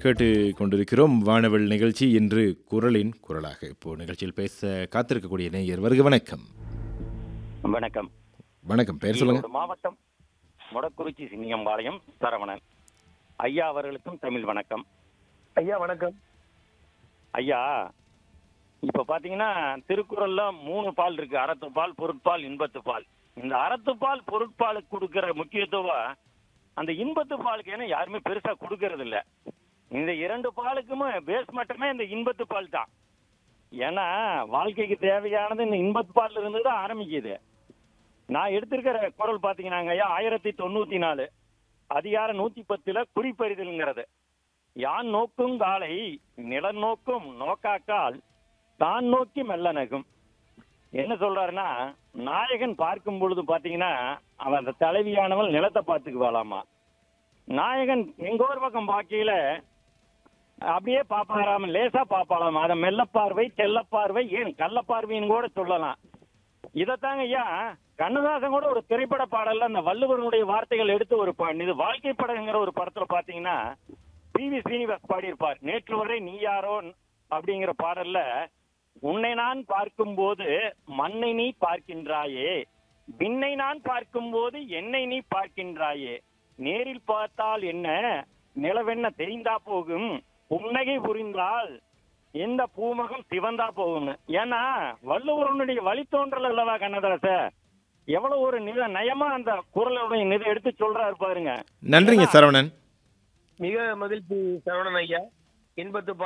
கேட்டு கொண்டிருக்கிறோம் வானவல் நிகழ்ச்சி இன்று குரலின் குரலாக இப்போ நிகழ்ச்சியில் பேச காத்திருக்கக்கூடிய நேயர் வருக வணக்கம் வணக்கம் வணக்கம் பெயர் சொல்லுங்க ஈரோடு மாவட்டம் மொடக்குறிச்சி சின்னியம்பாளையம் சரவணன் ஐயா அவர்களுக்கும் தமிழ் வணக்கம் ஐயா வணக்கம் ஐயா இப்ப பாத்தீங்கன்னா திருக்குறள்ல மூணு பால் இருக்கு அறத்துப்பால் பொருட்பால் இன்பத்துப்பால் இந்த அறத்துப்பால் பொருட்பாலுக்கு கொடுக்கிற முக்கியத்துவம் அந்த இன்பத்து பாலுக்கு ஏன்னா யாருமே பெருசா கொடுக்கறது இல்ல இந்த இரண்டு பாலுக்குமே பேஸ் மட்டுமே இந்த இன்பத்து பால் தான் ஏன்னா வாழ்க்கைக்கு தேவையானது இந்த இன்பத்து பால்ல இருந்து தான் ஆரம்பிக்குது நான் எடுத்திருக்கிற குரல் பாத்தீங்கன்னாங்க ஐயா ஆயிரத்தி தொண்ணூத்தி நாலு அதிகாரம் நூத்தி பத்துல குறிப்பறிதல்ங்கிறது யான் நோக்கும் காலை நிலம் நோக்கும் நோக்காக்கால் தான் நோக்கி மெல்ல நகும் என்ன சொல்றாருன்னா நாயகன் பார்க்கும் பொழுது பாத்தீங்கன்னா அவன் அந்த தலைவியானவள் நிலத்தை பார்த்துக்குவாளாமா நாயகன் எங்க ஒரு பக்கம் பார்க்கையில அப்படியே பாப்பாராம லேசா பாப்பாளாம் அதை மெல்ல பார்வை தெல்ல பார்வை ஏன் கள்ள பார்வைன்னு கூட சொல்லலாம் இதைத்தாங்க ஐயா கண்ணதாசன் கூட ஒரு திரைப்பட பாடல்ல அந்த வள்ளுவனுடைய வார்த்தைகள் எடுத்து ஒரு ப- இது வாழ்க்கை படங்கிற ஒரு படத்துல பாத்தீங்கன்னா பி வி ஸ்ரீனிவாஸ் பாடியிருப்பார் நேற்று வரை நீ யாரோ அப்படிங்கிற பாடல்ல உன்னை நான் பார்க்கும்போது மண்ணை நீ பார்க்கின்றாயே விண்ணை நான் பார்க்கும்போது என்னை நீ பார்க்கின்றாயே நேரில் பார்த்தால் என்ன நிலவென்ன தெரிந்தா போகும் புன்னகை புரிந்தால் எந்த பூமகம் சிவந்தா போகும்னு ஏன்னா வள்ளுவரனுடைய வழித்தோன்றல் அல்லவா கண்ணதாச எவ்வளவு ஒரு நித நயமா அந்த குரலுடைய நிதை எடுத்து சொல்றாரு பாருங்க நன்றிங்க சரவணன் மிக மகிழ்ச்சி சரவணன் ஐயா இன்பத்து